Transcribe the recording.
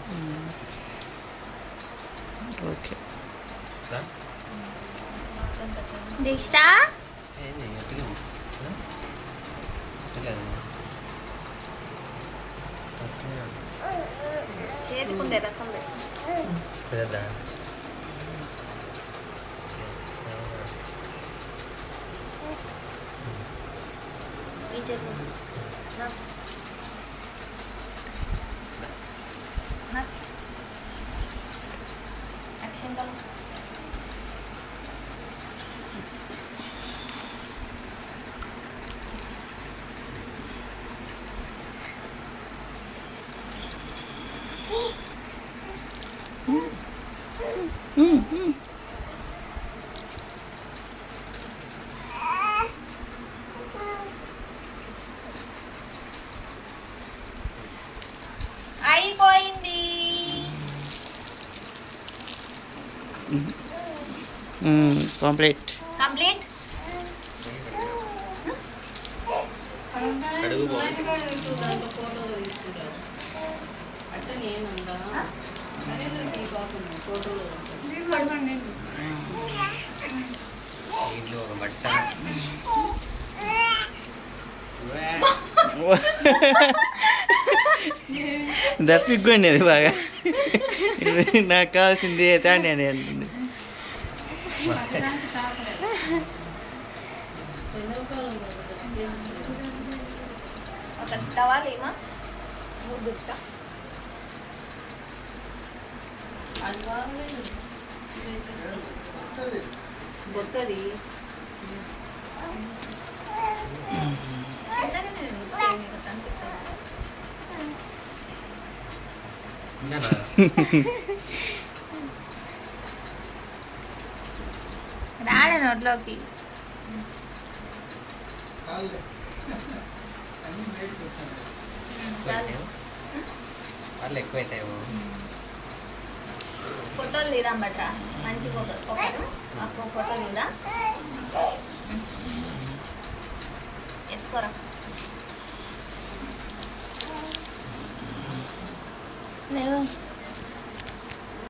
Okay రా. దీక్షా ఏం చేయి, గట్టిగా ఉంది. రా. గట్టిగా ఉంది. గట్టిగా ఉంది. చేతికుండే రసం పెట్టు. పెద్దదా? ఈ చెప్పు నా. నా. అక్షంతలు. అయిపోయింది కంప్లీట్ కంప్లీట్ కడుగు పోయి. అంటే నేనుందా అదే ఈ పాపం ఫోటోలో దీంట్లో ఒక బట్ట దప్పిగ్గుండి అది బాగా ఇది నాకు కావాల్సింది తాండి అని అంటుంది ఎండాకాలం ఒక టవల్ ఏమా మూడు అది బాగలేదు బొత్తది ఇంకా రాలే నోట్లోకి వాళ్ళు ఎక్కువైతాయేమో ఫోటోలు తీదాం బట్రా మంచి ఫోటో ఒకరు ఒక ఫోటో తీదా ఎత్తుకోరా లేవు